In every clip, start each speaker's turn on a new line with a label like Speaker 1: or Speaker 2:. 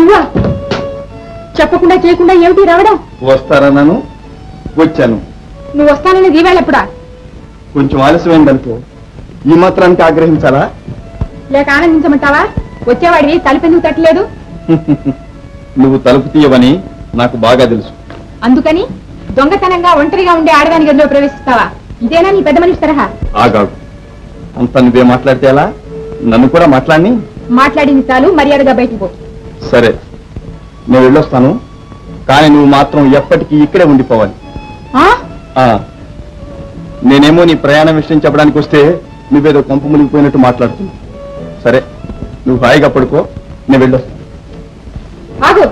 Speaker 1: నువ్వా చెప్పకుండా చేయకుండా ఏమిటి రావడం
Speaker 2: వస్తారన్నాను వచ్చాను
Speaker 1: నువ్వు వస్తానని దీవేళెప్పుడా
Speaker 2: కొంచెం ఆలస్యమైందనుకో ఈ మాత్రానికి ఆగ్రహించాలా
Speaker 1: లేక ఆనందించమంటావా వచ్చేవాడివి తలుపెందుకు తట్టలేదు
Speaker 2: నువ్వు తలుపు తీయవని నాకు బాగా తెలుసు
Speaker 1: అందుకని దొంగతనంగా ఒంటరిగా ఉండే ఆడదాని గదిలో ప్రవేశిస్తావా ఇదేనా నీ పెద్ద మనిషి తరహా
Speaker 2: ఆగాగు అంత నువ్వే మాట్లాడితే ఎలా నన్ను కూడా మాట్లాడిని
Speaker 1: మాట్లాడింది చాలు మర్యాదగా బయటికి పో
Speaker 2: సరే నేను వెళ్ళొస్తాను కానీ నువ్వు మాత్రం ఎప్పటికీ ఇక్కడే ఉండిపోవాలి
Speaker 1: ఆ?
Speaker 2: ఆ నేనేమో నీ ప్రయాణ విషయం చెప్పడానికి వస్తే నువ్వేదో కొంప మునిగిపోయినట్టు మాట్లాడుతున్నావు సరే నువ్వు హాయిగా పడుకో నేను వెళ్ళొస్తాను
Speaker 1: ఆగు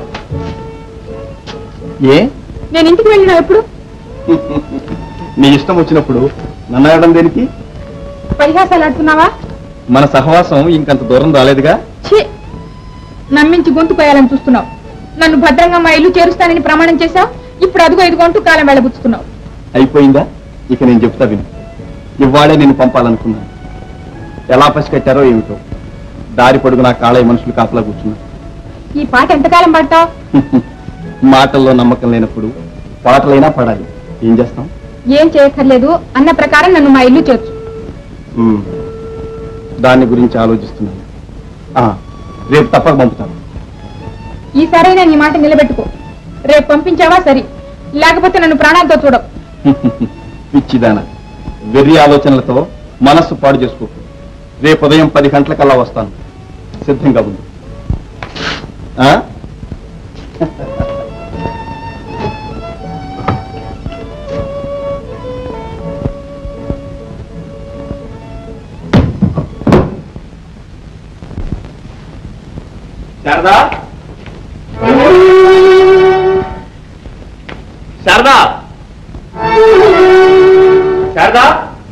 Speaker 2: ఏ
Speaker 1: నేను ఇంటికి వెళ్ళినా ఎప్పుడు
Speaker 2: నీ ఇష్టం వచ్చినప్పుడు నన్ను అడగడం దేనికి
Speaker 1: పరిహాసాలు ఆడుతున్నావా
Speaker 2: మన సహవాసం ఇంకంత దూరం రాలేదుగా
Speaker 1: ఛీ నమ్మించి గొంతు కోయాలని చూస్తున్నావు నన్ను భద్రంగా మా ఇల్లు చేరుస్తానని ప్రమాణం చేశావు ఇప్పుడు అదుగో ఇదిగో అంటూ కాలం వెళ్ళబుచ్చుతున్నావు
Speaker 2: అయిపోయిందా ఇక నేను చెప్తా విను ఇవాళే నేను పంపాలనుకున్నాను ఎలా పసికట్టారో ఏమిటో దారి పొడుగు నా కాళయ్య మనుషులు కాపలా కూర్చున్నారు
Speaker 1: ఈ పాట ఎంతకాలం పాడతావు
Speaker 2: మాటల్లో నమ్మకం లేనప్పుడు పాటలైనా పడాలి ఏం చేస్తాం
Speaker 1: ఏం చేయక్కర్లేదు అన్న ప్రకారం నన్ను మా ఇల్లు చేర్చు
Speaker 2: ఉమ్, దాని గురించి ఆలోచిస్తున్నాను ఆ, రేపు తప్పక పంపుతాను
Speaker 1: ఈసారైనా నీ మాట నిలబెట్టుకో రేపు పంపించావా సరి లేకపోతే నన్ను ప్రాణాలతో చూడవు
Speaker 2: పిచ్చిదాన వెర్రి ఆలోచనలతో మనస్సు పాడు చేసుకో రేపు ఉదయం పది గంటలకల్లా వస్తాను సిద్ధంగా ఉంది ఆ? శారదా శారదా శారదా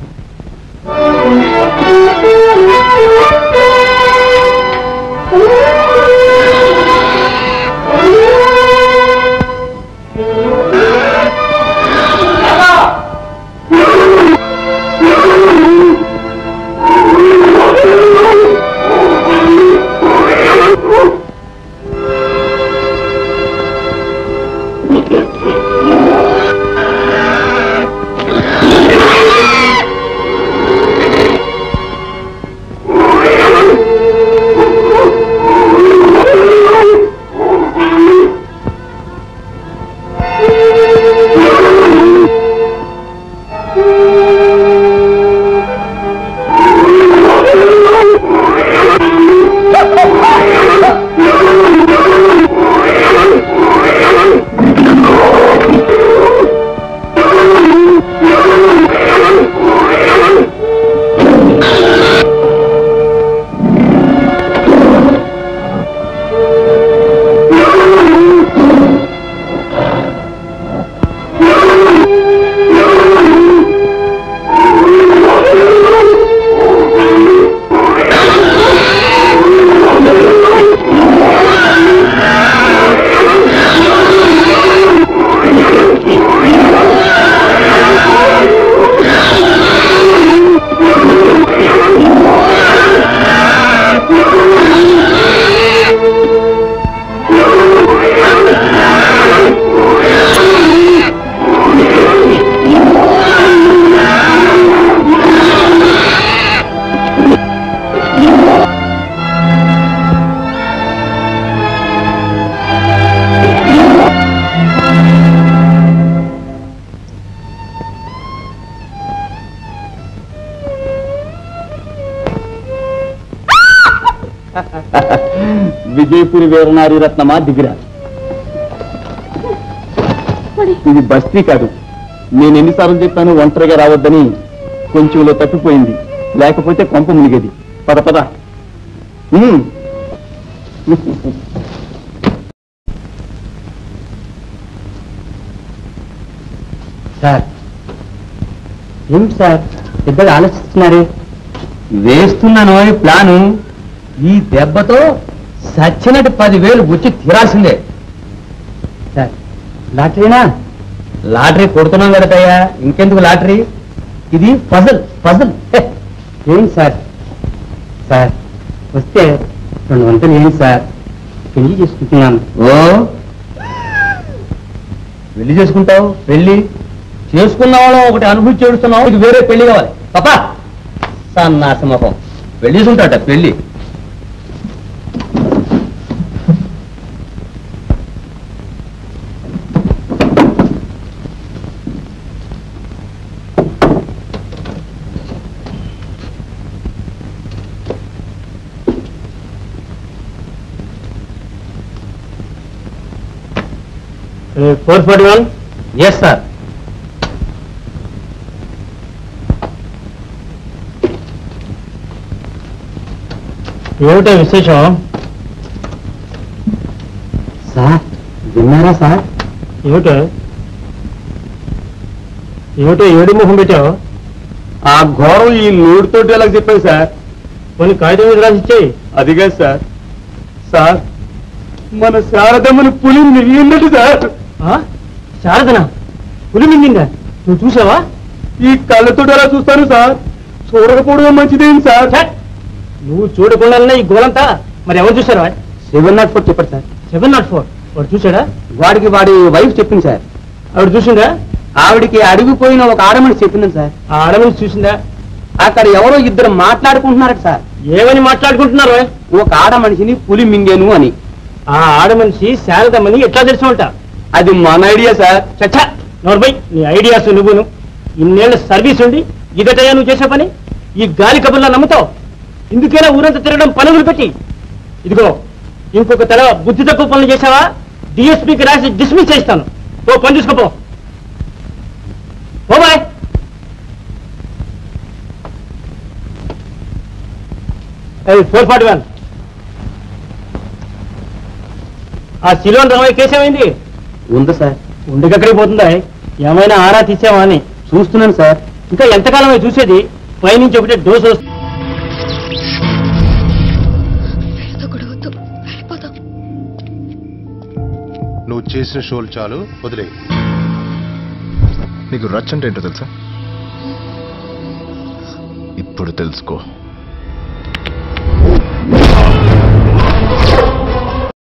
Speaker 2: విజయపురి వీరనారి రత్నమా దిగిరా ఇది బస్తీ కాదు నేను ఎన్నిసార్లు చెప్పాను ఒంటరిగా రావద్దని కొంచెంలో తప్పిపోయింది లేకపోతే కొంప మునిగేది పద పద ఉమ్.
Speaker 3: సార్ ఏమిటి సార్ పెద్దగా ఆలోచిస్తున్నారు వేస్తున్నాను అని ప్లాను ఈ దెబ్బతో సచ్చినట్టు పదివేలు వచ్చి తీరాల్సిందే సార్ లాటరీనా లాటరీ కొడుతున్నాం కదటయ్యా ఇంకెందుకు లాటరీ ఇది పజల్ పజల్ ఏంటి సార్ సార్ వస్తే రెండు వందలు ఏంటి సార్ పెళ్లి చేసుకుంటున్నాను ఓ పెళ్లి చేసుకుంటావు పెళ్లి చేసుకున్న వాళ్ళం ఒకటి అనుభూతి చేస్తున్నావు ఇది వేరే పెళ్లి కావాలి పాపా సన్నాసమొహం పెళ్లి చేసుకుంటాట పెళ్లి four forty one yes sir ఏమిటో విశేషం సార్ విన్నారా సార్ ఏమిటో ఏమిటో ఏడు ముఖం పెట్టావు
Speaker 2: ఆ ఘోరం ఈ నోటితోటి ఎలా చెప్పాను సార్
Speaker 3: కొన్ని కాగితం మీద రాసి ఇచ్చేయి
Speaker 2: అదిగా సార్ సార్ మన శారదమ్మని పులి మిగిలినట్టు సార్
Speaker 3: ఆ? శారదనా పులి మింగిందా నువ్వు చూసావా
Speaker 2: ఈ కళ్ళతో ఎలా చూస్తాను సార్ చూడకపోవడం మంచిదేంటి సార్
Speaker 3: ఛ! నువ్వు చూడకుండానే ఈ గోలంతా మరి ఎవరు చూసారా
Speaker 2: సెవెన్ నాట్ ఫోర్ చెప్పండి సార్
Speaker 3: సెవెన్ నాట్ ఫోర్ వాడు చూసాడా
Speaker 2: వాడికి వాడి వైఫ్ చెప్పింది సార్
Speaker 3: ఆవిడ చూసిందా
Speaker 2: ఆవిడికి అడిగిపోయిన ఒక ఆడమని చెప్పింది సార్
Speaker 3: ఆ ఆడమని చూసిందా
Speaker 2: అక్కడ ఎవరో ఇద్దరు మాట్లాడుకుంటున్నారట సార్
Speaker 3: ఏమని మాట్లాడుకుంటున్నారు
Speaker 2: ఒక ఆడ మనిషిని పులి మింగేను అని
Speaker 3: ఆ ఆడమనిషి శారదమ్మని ఎట్లా తెలుసుకుంటా
Speaker 2: అది మన ఐడియా సార్
Speaker 3: చచ్చా నోర్బై నీ ఐడియాస్ నువ్వును ఇన్నేళ్ల సర్వీస్ ఉండి ఇదటయా నువ్వు చేసే పని ఈ గాలి కబుర్లా నమ్ముతావు ఇందుకేనా ఊరంతా తిరగడం పనులు పెట్టి ఇదిగో ఇంకొక తల బుద్ధి తక్కువ పనులు చేసావా డిఎస్పీకి రాసి డిస్మిస్ చేస్తాను ఓ పని చూసుకోపో ఓ బాయ్ ఫోర్ ఫార్టీ వన్ ఆ సిలోన్ రామయ్య కేసేమైంది
Speaker 2: ఉంది సార్
Speaker 3: ఉండగక్కడికి పోతుందా ఏమైనా ఆరా తీసావా అని
Speaker 2: చూస్తున్నాను సార్
Speaker 3: ఇంకా ఎంతకాలమే చూసేది పైనుంచి ఒకటే డోస్ వస్తుంది
Speaker 4: వీళ్ళతో గొడవద్దు వెళ్ళిపోదాం
Speaker 5: నువ్వు చేసిన షోలు చాలు వదిలే నీకు రచ్ అంటే ఏంటో తెలుసా ఇప్పుడు తెలుసుకో